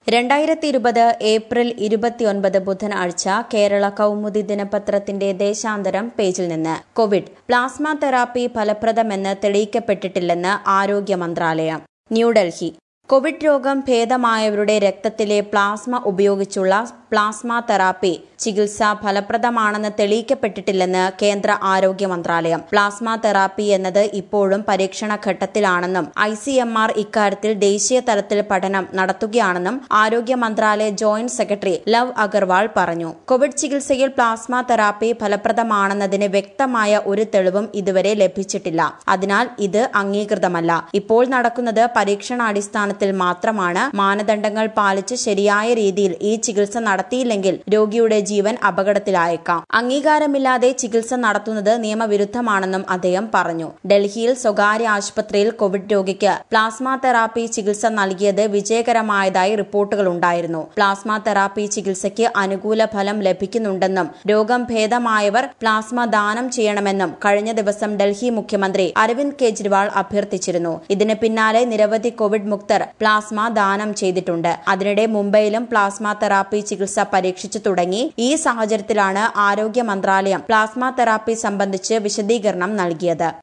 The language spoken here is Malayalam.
രണ്ടായിരത്തി ഇരുപത് ഏപ്രിൽ ഇരുപത്തിയൊൻപത് ബുധനാഴ്ച കേരള കൗമുദി ദിനപത്രത്തിന്റെ ദേശാന്തരം പേജിൽ നിന്ന് കോവിഡ് പ്ലാസ്മ തെറാപ്പി ഫലപ്രദമെന്ന് തെളിയിക്കപ്പെട്ടിട്ടില്ലെന്ന് ആരോഗ്യ മന്ത്രാലയം ന്യൂഡൽഹി കോവിഡ് രോഗം ഭേദമായവരുടെ രക്തത്തിലെ പ്ലാസ്മ ഉപയോഗിച്ചുള്ള പ്ലാസ്മ തെറാപ്പി ചികിത്സ ഫലപ്രദമാണെന്ന് തെളിയിക്കപ്പെട്ടിട്ടില്ലെന്ന് കേന്ദ്ര ആരോഗ്യ മന്ത്രാലയം പ്ലാസ്മ തെറാപ്പി എന്നത് ഇപ്പോഴും പരീക്ഷണ ഘട്ടത്തിലാണെന്നും ഐ സി എം ആർ ഇക്കാര്യത്തിൽ ദേശീയ തലത്തിൽ പഠനം നടത്തുകയാണെന്നും ആരോഗ്യ മന്ത്രാലയ ജോയിന്റ് സെക്രട്ടറി ലവ് അഗർവാൾ പറഞ്ഞു കോവിഡ് ചികിത്സയിൽ പ്ലാസ്മ തെറാപ്പി ഫലപ്രദമാണെന്നതിന് വ്യക്തമായ ഒരു തെളിവും ഇതുവരെ ലഭിച്ചിട്ടില്ല അതിനാൽ ഇത് അംഗീകൃതമല്ല ഇപ്പോൾ നടക്കുന്നത് പരീക്ഷണാടിസ്ഥാനത്തിൽ മാത്രമാണ് മാനദണ്ഡങ്ങൾ പാലിച്ച് ശരിയായ രീതിയിൽ ഈ ചികിത്സ നടത്തിയില്ലെങ്കിൽ രോഗിയുടെ ജീവൻ അപകടത്തിലായേക്കാം അംഗീകാരമില്ലാതെ ചികിത്സ നടത്തുന്നത് നിയമവിരുദ്ധമാണെന്നും അദ്ദേഹം പറഞ്ഞു ഡൽഹിയിൽ സ്വകാര്യ ആശുപത്രിയിൽ കോവിഡ് രോഗിക്ക് പ്ലാസ്മ തെറാപ്പി ചികിത്സ നൽകിയത് വിജയകരമായതായി റിപ്പോർട്ടുകൾ ഉണ്ടായിരുന്നു പ്ലാസ്മ തെറാപ്പി ചികിത്സയ്ക്ക് അനുകൂല ഫലം ലഭിക്കുന്നുണ്ടെന്നും രോഗം ഭേദമായവർ പ്ലാസ്മ ദാനം ചെയ്യണമെന്നും കഴിഞ്ഞ ദിവസം ഡൽഹി മുഖ്യമന്ത്രി അരവിന്ദ് കെജ്രിവാൾ അഭ്യർത്ഥിച്ചിരുന്നു ഇതിന് പിന്നാലെ നിരവധി കോവിഡ് മുക്തർ പ്ലാസ്മ ദാനം ചെയ്തിട്ടുണ്ട് അതിനിടെ മുംബൈയിലും പ്ലാസ്മ തെറാപ്പി ചികിത്സ പരീക്ഷിച്ചു തുടങ്ങി ഈ സാഹചര്യത്തിലാണ് ആരോഗ്യ മന്ത്രാലയം പ്ലാസ്മ തെറാപ്പി സംബന്ധിച്ച് വിശദീകരണം നൽകിയത്